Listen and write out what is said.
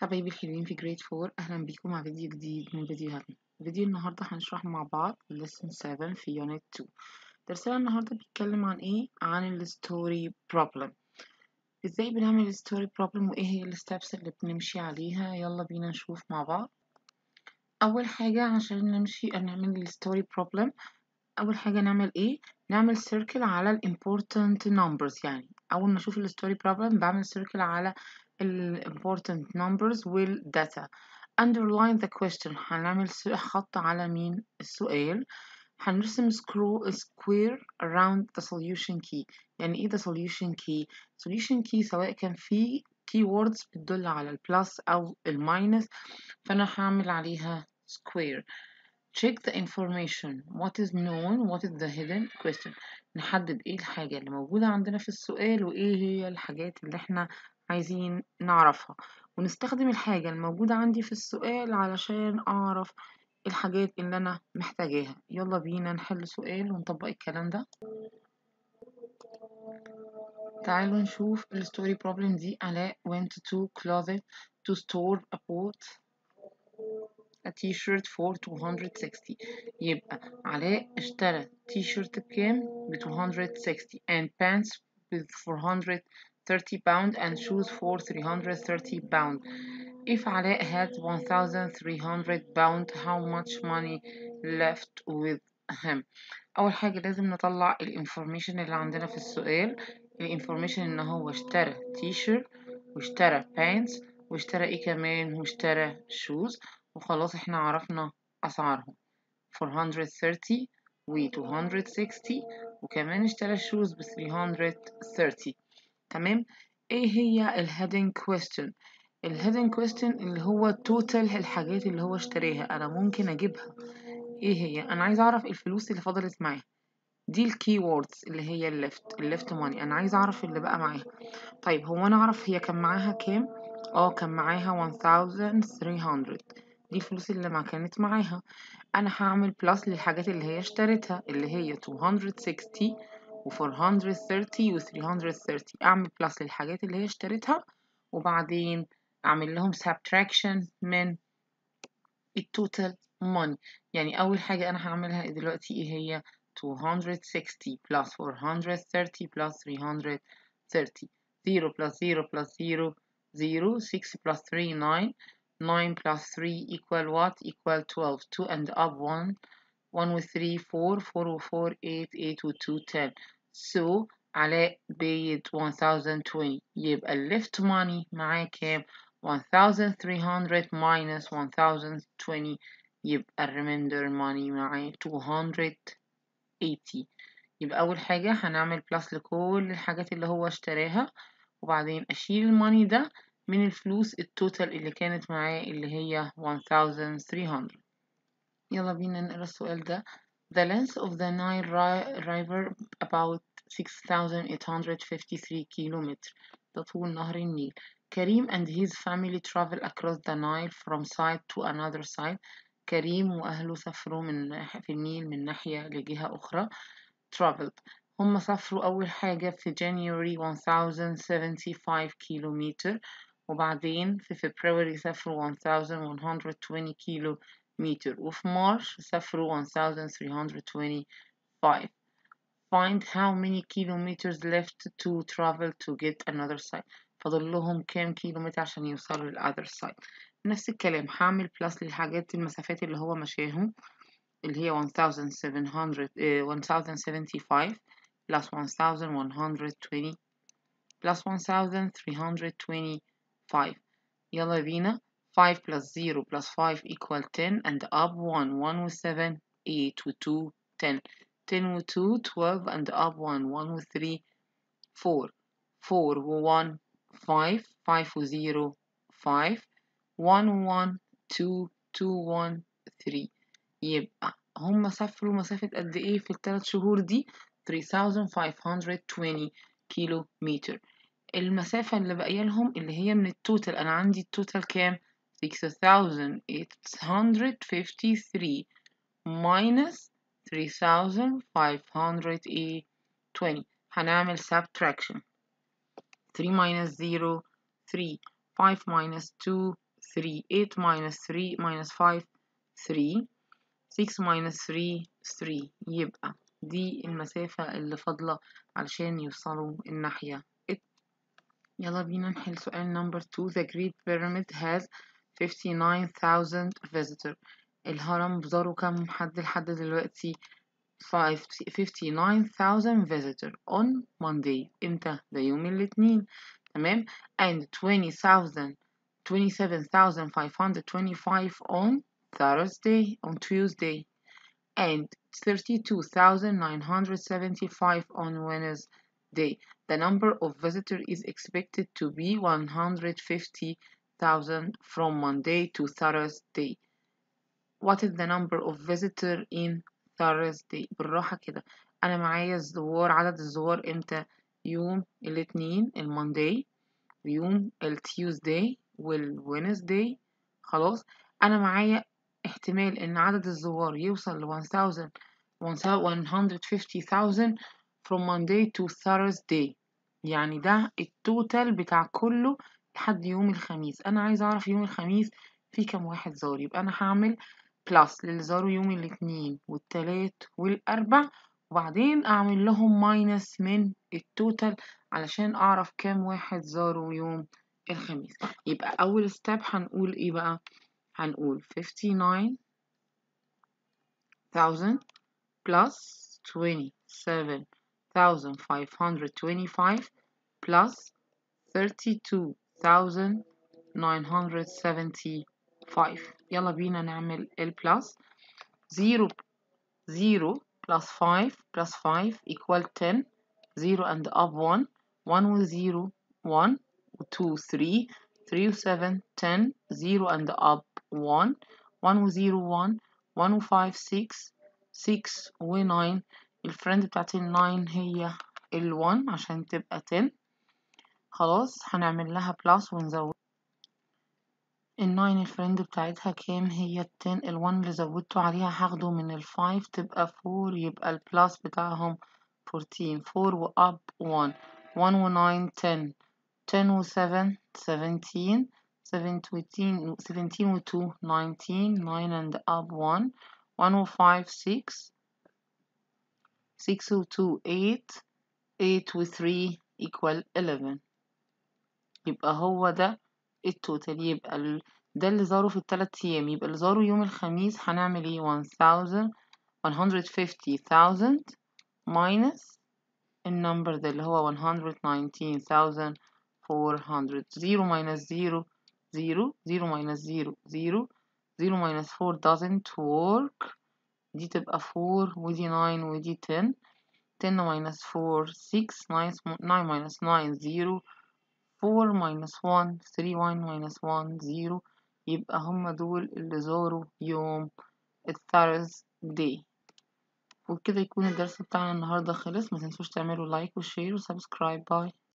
حبايبي الحلوين في جريد فور أهلا بيكم مع فيديو جديد من فيديوهاتنا فيديو النهاردة هنشرح مع بعض lesson 7 في يونت 2 درسنا النهاردة بيتكلم عن ايه عن الستوري بروبلم ازاي بنعمل الستوري بروبلم وايه هي الستبس اللي بنمشي عليها يلا بينا نشوف مع بعض اول حاجة عشان نمشي نعمل الستوري بروبلم اول حاجة نعمل ايه نعمل سيركل على ال important numbers يعني اول ما اشوف الستوري بروبلم بعمل سيركل على ال important numbers والداتا underline the question هنعمل خط على مين السؤال هنرسم scroll square around the solution key يعني ايه the solution key solution key سواء كان فيه keywords بتدل على البلس او الماينس فانا هعمل عليها square check the information what is known what is the hidden question نحدد ايه الحاجة اللي موجودة عندنا في السؤال وايه هي الحاجات اللي احنا عايزين نعرفها ونستخدم الحاجة الموجودة عندي في السؤال علشان أعرف الحاجات اللي أنا محتاجاها يلا بينا نحل سؤال ونطبق الكلام ده تعالوا نشوف الستوري بروبلم دي علاء went to closet to store a boat a t-shirt for 260 يبقى علاء اشترى تي شيرت بكام ب 260 and pants ب 430 pound and shoes for 330 pound if علاء had 1300 pound how much money left with him أول حاجة لازم نطلع الانفورميشن اللي عندنا في السؤال الانفورميشن ان هو اشترى تي شيرت واشترى بانس واشترى ايه كمان واشترى شوز وخلاص احنا عرفنا اسعارهم 430 و 260 وكمان اشترى الشوز ب 330 تمام ايه هي الهيدنج كويستشن الهيدنج كويستشن اللي هو توتال الحاجات اللي هو اشتراها انا ممكن اجيبها ايه هي انا عايز اعرف الفلوس اللي فضلت معاه دي الكي ووردز اللي هي الليفت الليفت ماني انا عايز اعرف اللي بقى معاها طيب هو انا اعرف هي كان معاها كام اه كان معاها 1300 دي الفلوس اللي ما كانت معاها انا هعمل بلس للحاجات اللي هي اشترتها اللي هي 260 و 430 و 330 اعمل بلس للحاجات اللي هي اشترتها وبعدين اعمل لهم subtraction من التوتال ماني يعني اول حاجة انا هعملها دلوقتي ايه هي 260 plus 430 plus 330 0 plus 0 plus 0 0 6 plus 3 9 9 plus 3 equal what equal 12 2 and up 1 1 with 3 4 4 with 4 8 8 with 2 10 so علاء paid 1020 يبقى left money معاه كام 1300 minus 1020 يبقى remainder money معاه 280 يبقى أول حاجة هنعمل بلس لكل الحاجات اللي هو اشتراها وبعدين أشيل الماني ده من الفلوس التوتال اللي كانت معاه اللي هي 1300 يلا بينا نقرا السؤال ده The length of the Nile River about 6853 kilometers ده طول نهر النيل كريم and his family travel across the Nile from side to another side كريم وأهله سافروا من في النيل من ناحية لجهة أخرى traveled هم سافروا أول حاجة في January 1075 كيلومتر وبعدين في فبراير سافروا 1120 كيلو متر وفي مارش سافروا 1325 find how many kilometers left to travel to get another side فاضل لهم كام كيلومتر عشان يوصلوا للأذر side نفس الكلام هعمل بلس للحاجات المسافات اللي هو مشاهم اللي هي 1700 uh, 1075 plus 1120 plus 1325 يلا بينا 5 plus 0 plus 5 equal 10 and up 1 1 with 7 8 with 2 10 10 with 2 12 and up 1 1 with 3 4 4 with 1 5 5 with 0 5 1 1 2 2 1 3 يبقى هم سافروا مسافة قد ايه في الثلاث شهور دي 3520 كيلو متر المسافة اللي باقية لهم اللي هي من التوتال أنا عندي التوتال كام 6853 minus 3520 هنعمل subtraction 3 minus 0 3 5 minus 2 3 8 minus 3 minus 5 3 6 minus 3 3 يبقى دي المسافة اللي فاضلة علشان يوصلوا الناحية يلا بينا نحل سؤال number 2 The Great Pyramid has 59,000 visitor الهرم زاروا كم حد لحد دلوقتي 59,000 visitor on Monday امتى ده يوم الاثنين تمام and 20,000 27,525 on Thursday on Tuesday and 32,975 on Wednesday. The number of visitors is expected to be 150,000 from Monday to Thursday. What is the number of visitors in Thursday? بالراحة كده أنا معايا الزوار عدد الزوار إمتى؟ يوم الاثنين المونداي ويوم التيوزداي والوينزداي خلاص أنا معايا احتمال إن عدد الزوار يوصل ل 1000 150,000 from Monday to Thursday يعني ده التوتال بتاع كله لحد يوم الخميس أنا عايزة أعرف يوم الخميس في كام واحد زار يبقى أنا هعمل بلس للي زاروا يوم الاثنين والتلات والأربع وبعدين أعمل لهم ماينس من التوتال علشان أعرف كام واحد زاروا يوم الخميس يبقى أول ستيب هنقول إيه بقى هنقول 59,000 plus 27,525 plus 32,975 يلا بينا نعمل البلس 0 0 plus 5 plus 5 equal 10 0 and up 1 1 with 0 1 2 3 3 7 10 0 and up 1 1 with 0 1 1 و 5 6 6 و 9 الفرند بتاعت ال 9 هي ال 1 عشان تبقى 10 خلاص هنعمل لها بلس ونزود ال 9 الفرند بتاعتها كام هي ال 10 ال 1 اللي زودته عليها هاخده من ال 5 تبقى 4 يبقى البلس بتاعهم 14 4 و up 1 1 و 9 10 10 و 7 17 17 17 و 2 19 9 and up 1 1 و 5 6 6 و 2 8 8 و 3 equal 11 يبقى هو ده التوتال يبقى ال... ده اللي زاروا في التلات أيام يبقى اللي زاروا يوم الخميس هنعمل ايه 1000 150,000 minus النمبر ده اللي هو 119,400 0 minus 0 0 0 minus 0 0 0 minus 4 doesn't work دي تبقى 4 ودي 9 ودي 10 10 minus 4 6 9 minus 9 0 4 minus 1 3 1 minus 1 0 يبقى هم دول اللي زاروا يوم الثارزداي وبكده يكون الدرس بتاعنا النهاردة خلص ما تنسوش تعملوا لايك وشير وسبسكرايب باي